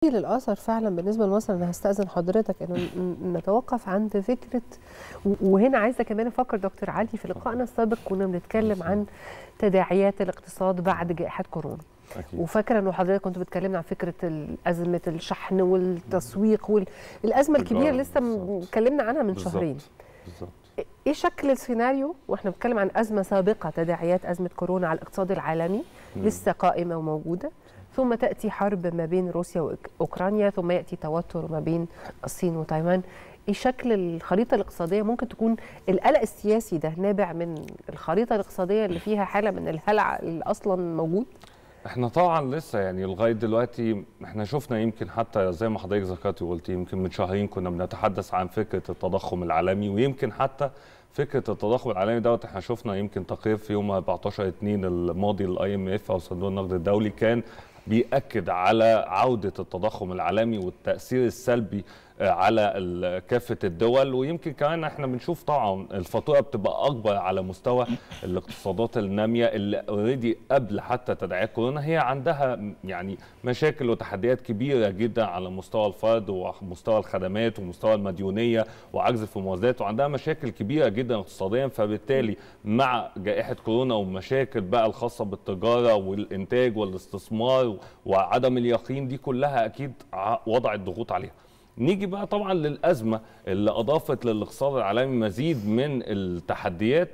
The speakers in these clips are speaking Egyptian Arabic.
للاثر فعلا بالنسبه لمصر انا هستاذن حضرتك انه ن- نتوقف عند فكره و- وهنا عايزه كمان افكر دكتور علي في لقائنا السابق كنا بنتكلم عن تداعيات الاقتصاد بعد جائحه كورونا أكيد. وفاكره انه حضرتك كنت بتكلمنا عن فكره ال- ازمه الشحن والتسويق والازمه الكبيره اللي لسه م- بالظبط. اتكلمنا عنها من بالظبط. شهرين بالظبط ايه شكل السيناريو واحنا بنتكلم عن ازمه سابقه تداعيات ازمه كورونا على الاقتصاد العالمي مم. لسه قائمه وموجوده ثم تاتي حرب ما بين روسيا واوكرانيا ثم ياتي توتر ما بين الصين وتايوان ايه شكل الخريطه الاقتصاديه ممكن تكون القلق السياسي ده نابع من الخريطه الاقتصاديه اللي فيها حاله من الهلع اللي اصلا موجود احنا طبعا لسه يعني لغايه دلوقتي احنا شفنا يمكن حتى زي ما حضرتك ذكرتي وقلتي يمكن من شهرين كنا بنتحدث عن فكره التضخم العالمي ويمكن حتى فكره التضخم العالمي دوت احنا شفنا يمكن تقرير في يوم 14 2 الماضي للاي ام اف او صندوق النقد الدولي كان بيأكد على عودة التضخم العالمي والتأثير السلبي آه، على ال- كافة الدول ويمكن كمان احنا بنشوف طبعا الفاتورة بتبقى أكبر على مستوى الاقتصادات النامية اللي اوريدي قبل حتى تداعيات كورونا هي عندها م- يعني مشاكل وتحديات كبيرة جدا على مستوى الفرد ومستوى الخدمات ومستوى المديونية وعجز في الموازنات وعندها مشاكل كبيرة جدا اقتصاديا فبالتالي مع جائحة كورونا والمشاكل بقى الخاصة بالتجارة والإنتاج والاستثمار وعدم اليقين دي كلها أكيد ع- وضعت ضغوط عليها نيجي بقى طبعا للأزمة اللي أضافت للاقتصاد العالمي مزيد من التحديات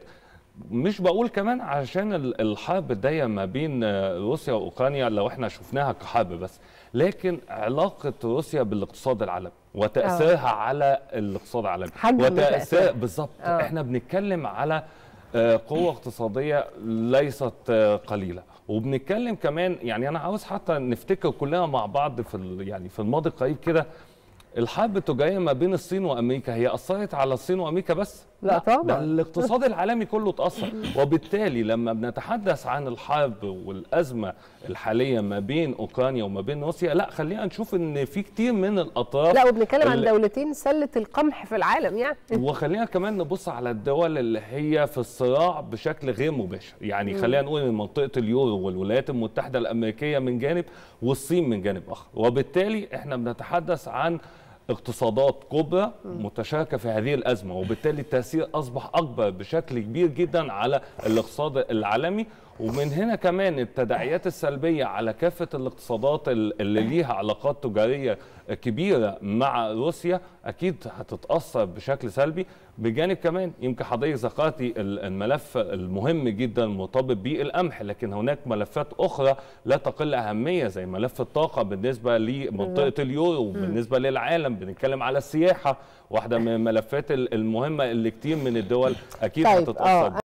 مش بقول كمان عشان ال- الحرب الداية ما بين آه، روسيا وأوكرانيا لو احنا شفناها كحرب بس لكن علاقة روسيا بالاقتصاد العالمي وتأثيرها على الاقتصاد العالمي حجم وتأثير تأثيرها. بالظبط آه. احنا بنتكلم على آه، قوة اقتصادية ليست آه، قليلة وبنتكلم كمان يعني أنا عاوز حتى نفتكر كلنا مع بعض في ال- يعني في الماضي القريب كده الحرب التجارية ما بين الصين وأمريكا هي أثرت على الصين وأمريكا بس لا طبعاً. ده الاقتصاد العالمي كله اتأثر وبالتالي لما بنتحدث عن الحرب والأزمة الحالية ما بين أوكرانيا وما بين روسيا لا خلينا نشوف إن في كتير من الأطراف لا وبنتكلم عن اللي- دولتين سله القمح في العالم يعني وخلينا كمان نبص على الدول اللي هي في الصراع بشكل غير مباشر يعني خلينا نقول ان منطقه اليورو والولايات المتحده الامريكيه من جانب والصين من جانب اخر وبالتالي احنا بنتحدث عن اقتصادات كبرى متشاركه في هذه الازمه وبالتالي التاثير اصبح اكبر بشكل كبير جدا على الاقتصاد العالمي ومن هنا كمان التداعيات السلبيه على كافه الاقتصادات ال- اللي ليها علاقات تجاريه كبيره مع روسيا اكيد هتتاثر بشكل سلبي بجانب كمان يمكن حضرتك ذكرتي ال- الملف المهم جدا مرتبط بالقمح لكن هناك ملفات اخرى لا تقل اهميه زي ملف الطاقه بالنسبه لمنطقه اليورو وبالنسبه للعالم بنتكلم على السياحه واحده من الملفات ال- المهمه اللي كتير من الدول اكيد طيب هتتاثر اه